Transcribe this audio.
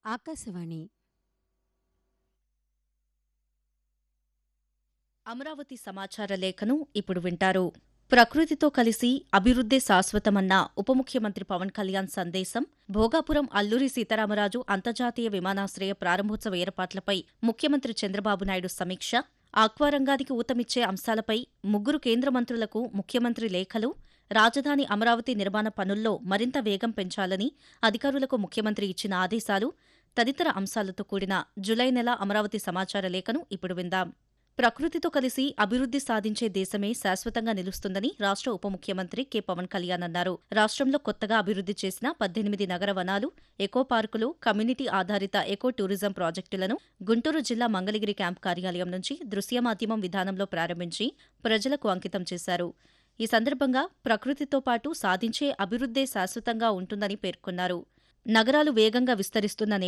ఆకాశవాణి అమరావతి సమాచార లేఖను ఇప్పుడు వింటారు ప్రకృతితో కలిసి అభివృద్ధి శాశ్వతమన్న ఉప ముఖ్యమంత్రి పవన్ కళ్యాణ్ సందేశం భోగాపురం అల్లూరి సీతారామరాజు అంతర్జాతీయ విమానాశ్రయ ప్రారంభోత్సవ ఏర్పాట్లపై ముఖ్యమంత్రి చంద్రబాబు నాయుడు సమీక్ష ఆక్వారంగానికి ఊతమిచ్చే అంశాలపై ముగ్గురు కేంద్ర మంత్రులకు ముఖ్యమంత్రి లేఖలు రాజధాని అమరావతి నిర్మాణ పనుల్లో మరింత వేగం పెంచాలని అధికారులకు ముఖ్యమంత్రి ఇచ్చిన ఆదేశాలు తదితర అంశాలతో కూడిన జులై నెల అమరావతి సమాచార లేఖను ఇప్పుడు విందాం ప్రకృతితో కలిసి అభివృద్ధి సాధించే దేశమే శాశ్వతంగా నిలుస్తుందని రాష్ట్ర ఉప ముఖ్యమంత్రి కె పవన్ కళ్యాణ్ అన్నారు రాష్ట్రంలో కొత్తగా అభివృద్ధి చేసిన పద్దెనిమిది నగర వనాలు ఎకో పార్కులు కమ్యూనిటీ ఆధారిత ఎకో టూరిజం ప్రాజెక్టులను గుంటూరు జిల్లా మంగళగిరి క్యాంప్ కార్యాలయం నుంచి దృశ్య మాధ్యమం విధానంలో ప్రారంభించి ప్రజలకు అంకితం చేశారు ఈ సందర్భంగా ప్రకృతితో పాటు సాధించే అభివృద్ధే శాశ్వతంగా ఉంటుందని పేర్కొన్నారు నగరాలు వేగంగా విస్తరిస్తున్న